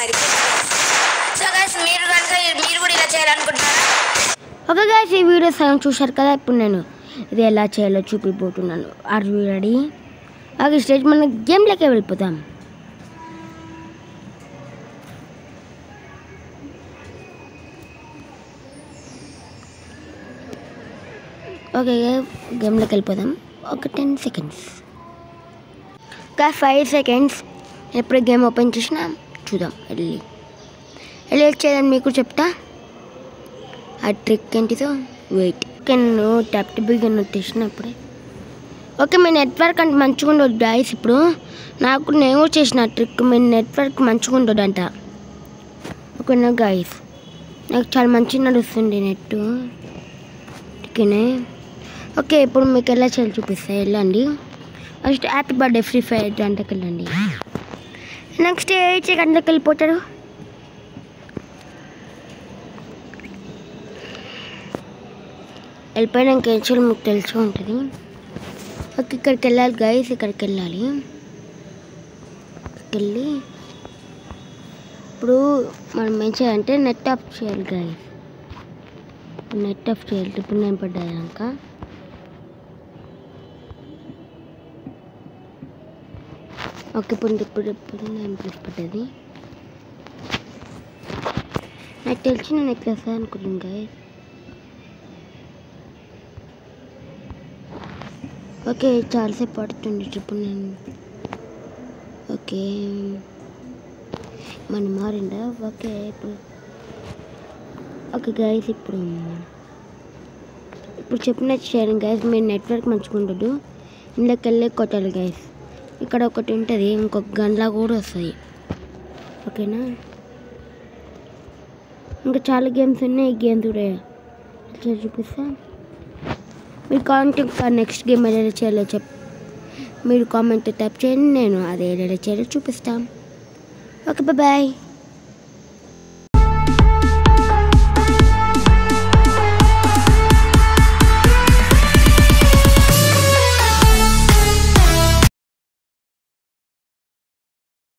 సరిపోతుంది so guys మీరు కనుక మీరు కూడా ఇలా చేయాలనుకుంటున్నారా ఓకే గాయస్ ఈ వీడియో సగం చూశారు కదా ఇప్పుడు నేను ఇది ఎలా చేయాలో చూపిపోతున్నాను are you ready okay stage మన గేమ్లోకే వెళ్ళిపోతాం ఓకే గేమ్లోకి వెళ్ళిపోదాం ఒక టెన్ సెకండ్స్ ఇంకా ఫైవ్ సెకండ్స్ ఎప్పుడు గేమ్ ఓపెన్ చేసినా చూద్దాం వెళ్ళి వెళ్ళి వచ్చేదని మీకు చెప్తా ఆ ట్రిక్ ఏంటిదో వెయిట్ ఓకే నేను ట్యాప్ టు బిగిన్ వచ్చేసినప్పుడే ఓకే మీ నెట్వర్క్ అంటే మంచిగా ఉండదు గాయస్ ఇప్పుడు నాకు నేను కూడా చేసిన ట్రిక్ మీ నెట్వర్క్ మంచిగా ఉండదు అంట ఓకేనా గాయస్ నాకు చాలా మంచిగా నడుస్తుంది నెట్ ఓకేనే ఓకే ఇప్పుడు మీకు ఎలా చేయాలి చూపిస్తాయి వెళ్ళండి first happy birthday free fire దాంట్లోకి వెళ్ళండి నెక్స్ట్ ఏ గంటలకు వెళ్ళిపోతారు వెళ్ళిపోయినాక యాక్చువల్ మీకు తెలిసి ఉంటుంది ఓకే ఇక్కడికి వెళ్ళాలి గైస్ ఇక్కడికి వెళ్ళాలి ఇక్కడికి వెళ్ళి ఇప్పుడు మనం ఏం చేయాలంటే నెట్ ఆఫ్ చేయాలి గైస్ నెట్ ఆఫ్ చేయాలి ఇప్పుడు నేను పడ్డాక ఓకే ఇప్పుడు ఇప్పుడు ఇప్పుడు నేను ప్లస్ పడ్డది నాకు తెలిసి నేను ఎట్లా వస్తాను అనుకున్నాను గైస్ ఓకే చాలాసేపు పడుతుంది ఇప్పుడు నేను ఓకే మన మారిందా ఓకే ఇప్పుడు ఓకే గైస్ ఇప్పుడు ఇప్పుడు చెప్పినట్టు చేయాలి గైస్ మీ నెట్వర్క్ మంచిగా ఉండదు ఇంట్లోకి వెళ్ళి కొట్టాలి గైస్ ఇక్కడ ఒకటి ఉంటుంది ఇంకొక గంటలా కూడా వస్తుంది ఓకేనా ఇంకా చాలా గేమ్స్ ఉన్నాయి ఈ గేమ్ కూడా ఇట్లా చూపిస్తా మీరు కామెంట్ ఇంకా నెక్స్ట్ గేమ్ ఎలా చేయాలో చెప్ మీరు కామెంట్ టైప్ చేయండి నేను అదే ఎలా చేయాలో చూపిస్తాం ఓకే బాయ్